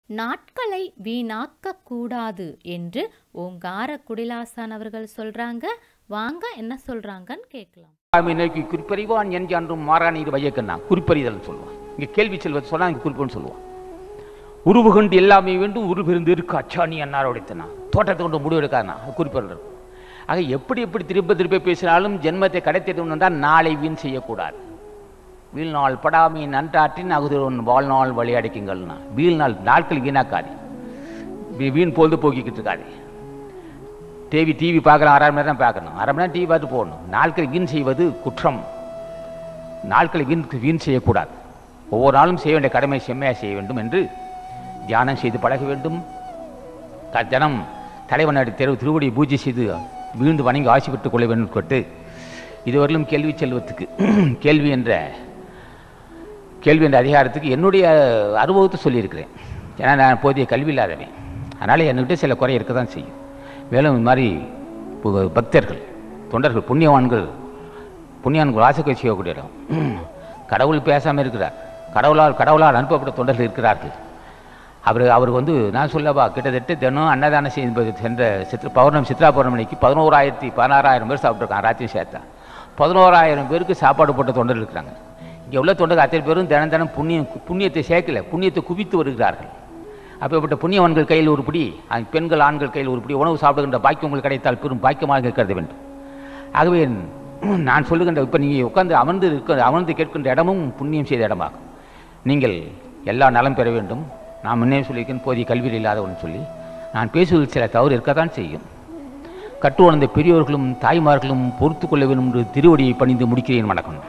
நாட்களை வீணாக்க கூடாது என்று ஓங்கார குடிலாசான் அவர்கள் சொல்றாங்க வாங்க என்ன சொல்றாங்கன்னு கேட்கலாம் சாமி நோக்கி குறிப்பறிவான் என் என்றும் மாறானீர் வையக்கண்ணா குறிப்பறிதல் சொல்லுவான் இங்கே கேள்வி செல்வது சொன்னா இங்கே குறிப்புன்னு சொல்லுவான் உருவு கண்டு எல்லாமே வேண்டும் உருவிருந்து இருக்கு அச்சாணி அன்னார் உடைத்தனா தோட்டத்தை கொண்டு முடிவெடுக்காதனா குறிப்பிடுறது ஆக எப்படி எப்படி திரும்ப திரும்ப பேசினாலும் ஜென்மத்தை கடைத்தெடுக்கணும் என்றால் நாளை வீண் செய்யக்கூடாது வீழ்நாள் படாமை நன்றாற்றின் அகுதிரன் வாழ்நாள் வழி அடைக்குங்கள்னா வீழ்நாள் நாட்கள் வீணாக்காதே வீ- வீண் பொழுது போக்கிக்கிட்டு இருக்காதே டிவி டிவி பார்க்குறோம் அரை மணி நேரம் பார்க்கணும் அரை மணி நேரம் டிவி பார்த்து போகணும் நாட்களை வீண் செய்வது குற்றம் நாட்களை வீண் வீண் செய்யக்கூடாது ஒவ்வொரு நாளும் செய்ய வேண்டிய கடமை செம்மையாக செய்ய வேண்டும் என்று தியானம் செய்து பழக வேண்டும் க- தினம் தலைவனடி தெரு திருவடியை பூஜை செய்து வீழ்ந்து வணங்கி ஆசி பெற்றுக் கொள்ள வேண்டும் கொட்டு இதுவரையிலும் கேள்வி செல்வத்துக்கு கேள்வி என்ற கேள்வி என்ற அதிகாரத்துக்கு என்னுடைய அனுபவத்தை சொல்லியிருக்கிறேன் ஏன்னா நான் போதிய கல்வி இல்லாதவன் அதனால் என்கிட்ட சில குறை இருக்க தான் செய்யும் மேலும் இந்த மாதிரி பு- பக்தர்கள் தொண்டர்கள் புண்ணியவான்கள் புண்ணியான்கள் வாசக்க செய்யக்கூடிய இடம் கடவுள் பேசாமல் இருக்கிறார் கடவுளால் கடவுளால் அனுப்பப்பட்ட தொண்டர்கள் இருக்கிறார்கள் அவர் அவர் வந்து நான் சொல்லவா கிட்டத்தட்ட தினம் அன்னதானம் செய்து சென்ற சித்ர பௌர்ணமி சித்ரா பௌர்ணமிக்கு பதினோராயிரத்தி பதினாறாயிரம் பேர் சாப்பிட்ருக்காங்க ராத்திரி சேர்த்தா பதினோராயிரம் பேருக்கு சாப்பாடு போட்ட தொண்டர்கள் இருக்கிறாங்க இங்கே உள்ள தொண்டர்கள் அத்தனை பேரும் தினம் தினம் புண்ணியம் புண்ணியத்தை சேர்க்கல புண்ணியத்தை குவித்து வருகிறார்கள் அப்பேற்பட்ட புண்ணியவான்கள் கையில் உருப்படி அந்த பெண்கள் ஆண்கள் கையில் உருப்படி உணவு சாப்பிடுகின்ற பாக்கியம் உங்களுக்கு கிடைத்தால் பெரும் பாக்கியமாக கருத வேண்டும் ஆகவே நான் சொல்லுகின்ற இப்போ நீங்கள் உட்கார்ந்து அமர்ந்து இருக்க அமர்ந்து கேட்கின்ற இடமும் புண்ணியம் செய்த இடமாகும் நீங்கள் எல்லா நலம் பெற வேண்டும் நான் முன்னே சொல்லியிருக்கேன் போதிய கல்வியில் இல்லாதவன் சொல்லி நான் பேசுவதில் சில தவறு இருக்கத்தான் செய்யும் கற்று உணர்ந்த பெரியோர்களும் தாய்மார்களும் பொறுத்து கொள்ள வேண்டும் என்று திருவடியை பணிந்து முடிக்கிறேன் வணக்கம்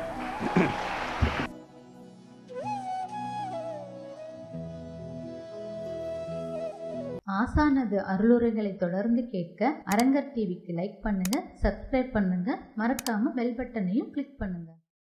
ஆசானது அருளுரைகளை தொடர்ந்து கேட்க அரங்கர் டிவிக்கு லைக் பண்ணுங்க சப்ஸ்கிரைப் பண்ணுங்க மறக்காம பெல் பட்டனையும் கிளிக் பண்ணுங்க